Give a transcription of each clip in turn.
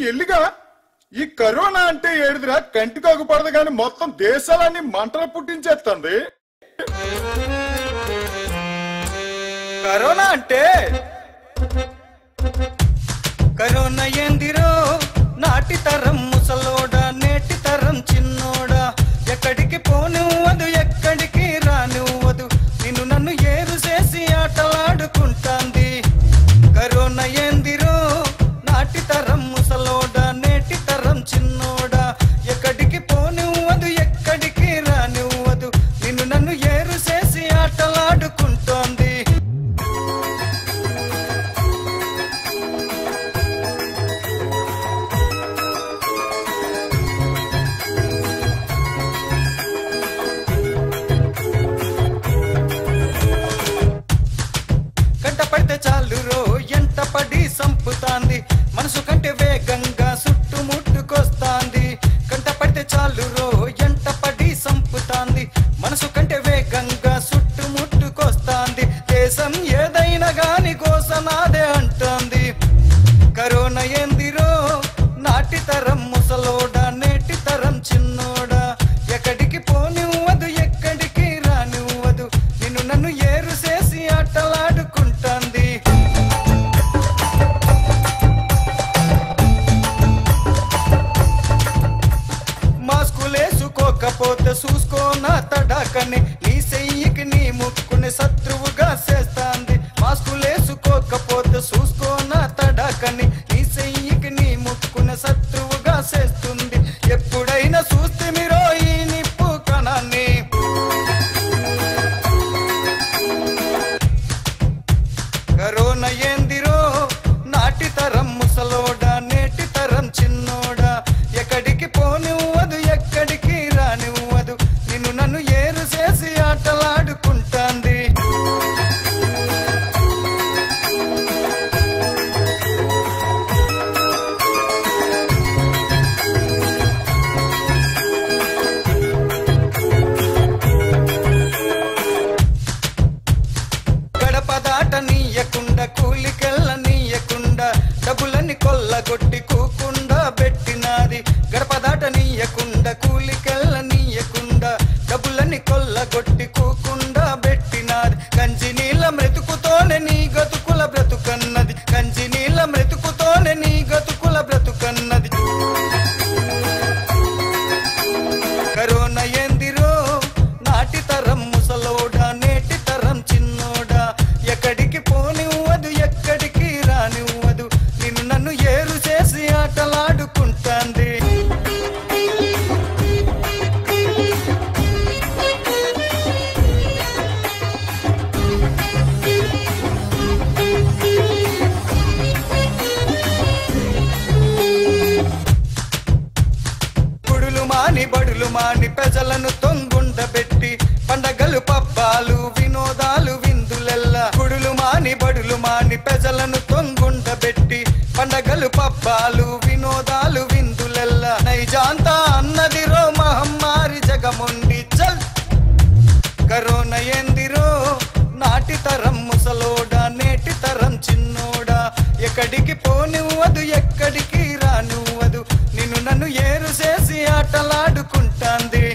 ఎల్లిగా ఈ కరోనా అంటే ఏడుదిరా కంటికి అగుపడదు కానీ మొత్తం దేశాలన్నీ మంటలు పుట్టించేస్తుంది కరోనా అంటే కరోనా ఏందిరో నాటి తరం ముసలోడా నేటి తరం చిన్నోడా ఎక్కడికి పోనివ్వదు ఎక్కడికి రానివ్వదు నిన్ను నన్ను ఏరు చేసి ఆటలాడుకుంటాంది కరోనా ఏందిరో నాటి తరం ముసలోడా నేటి తరం చిన్నోడా ఎక్కడికి పోనివ్వదు ఎక్కడికి రానివ్వదు నిన్ను నన్ను ఏరు చేసి ఆటలాడుకుంటోంది కంట పడితే చాలు రో ఎంట పడి సంపుతాంది మనసు కంటే వేగంగా చుట్టుముట్టుకొస్తాంది కంట పడితే చాలు రో ఎంట పడి సంపుతాంది మనసు కంటే వేగంగా చుట్టుముట్టుకొస్తాంది దేశం ఏదైనా గాని కోసనాదే అంటోంది కరోనా ఏందిరో నాటి తరం ముసలోడా నేటి తరం చిన్నోడా ఎక్కడికి పోనివ్వదు ఎక్కడికి రానివ్వదు నిన్ను నన్ను ఏరు చేసి ఆటలాడుకుంటాంది మాస్కులేసుకోకపోతే చూసుకోనా తడాకని నీ చెయ్యికి నీ ముక్కుని శత్రువుగా చేస్తాంది మాస్కులేసుకోకపోతే చూసుకోనా తడాకని నీ చెయ్యికి నీ ముక్కుని శత్రువుగా చేస్తుంది ఎప్పుడైనా చూస్తే మీరు ఈ నిప్పు కణాన్ని కరోనా ఏందిరో నాటి తరం ముసలోడా నేటి తరం చిన్నోడా ఎక్కడికి పోనివ్వదు ఎక్కడికి రానివ్వదు నిన్ను నన్ను ఏరు చేసి ఆటలాడుకుంటాంది గడప దాట నీయకుండా కూలికెళ్ళ నీయకుండా డబ్బులన్నీ కొల్లగొట్టి కూకుండా పెట్టినాది గడప దాట నీయకుండా కూలికెళ్ళ నీయకుండా డబ్బులన్నీ కొల్లగొట్టి కూకుండా పెట్టినాది కంచి నీళ్ళ మృతుకుతోనే నీ గతుకుల బ్రతుకన్నది కంచి నీళ్ళ మృతుకుతోనే నీ గతుకుల బ్రతుకన్నది కరోనా ఏందిరో నాటి తరం ముసలోడా నేటి తరం చిన్నోడా ఎక్కడికి పోనివ్వదు ఎక్కడికి రానివ్వదు నిన్ను నన్ను ఏరు చేసి ఆటలాడుకుంటాంది గుడులు మాని బడులు మాని ప్రజలను తొంగుండబెట్టి పండగలు పబ్బాలు వినోదాలు విందులెల్ల గుడులు మాని బడులు మాని ప్రజలను తొంగుండబెట్టి పండగలు పబ్బాలు వినోదాలు విందులెల్ల నైజాంతా అన్నది రో మహమ్మారి జగముండి చల్ కరోనా ఏందిరో నాటి తరం ముసలోడా నేటి తరం చిన్నోడా ఎక్కడికి పోనివ్వదు ఎక్కడికి రానివ్వదు నిన్ను నన్ను ఏరు చేసి ఆటలాడుకుంటాంది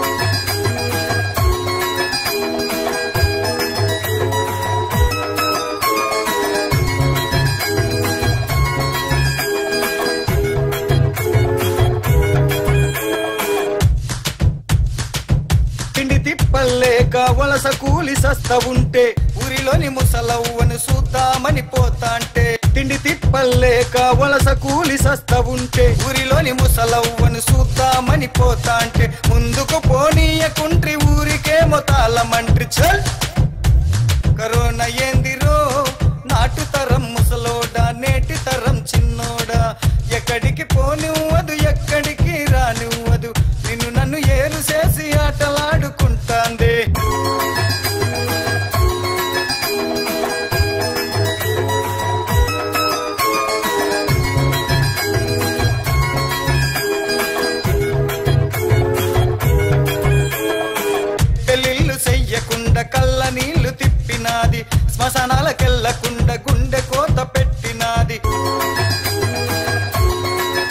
తిండి తిప్పలేక వలస కూలి సస్త ఉంటే ఊరిలోని ముసలవ్వను చూద్దామని పోతాంటే తిండి తిప్పలేక వలస కూలి సస్త ఉంటే ఊరిలోని ముసలవ్వను చూద్దామని పోతాంటే ముందుకు పోనీయకుంట్రి ఊరికేమో తాళమంట్రి చల్ కరోనా ఏందిరో నాటు తరం ముసలోడా నేటి తరం చిన్నోడా ఎక్కడికి పోనివ్వదు ఎక్కడికి రానివ్వదు నిన్ను నన్ను ఏరు చేసి ఆటలాడుకుంటాంది పెళ్ళిళ్ళు చెయ్యకుండా కళ్ళ నీళ్లు తిప్పినాది శ్మశానాలకెళ్ళకుండా గుండె కోత పెట్టినాది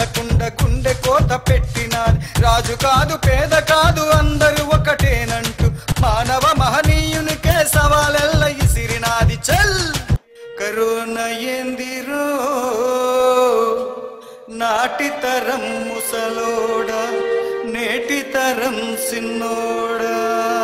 కదలకుండా గుండె కోత పెట్టినాది రాజు కాదు పేద కాదు అందరూ ఒకటేనంటూ మానవ మహనీయునికే సవాలెల్ల ఇసిరినాది చల్ కరోనా ఏందిరో నాటి తరం ముసలోడా నేటి తరం సిన్నోడా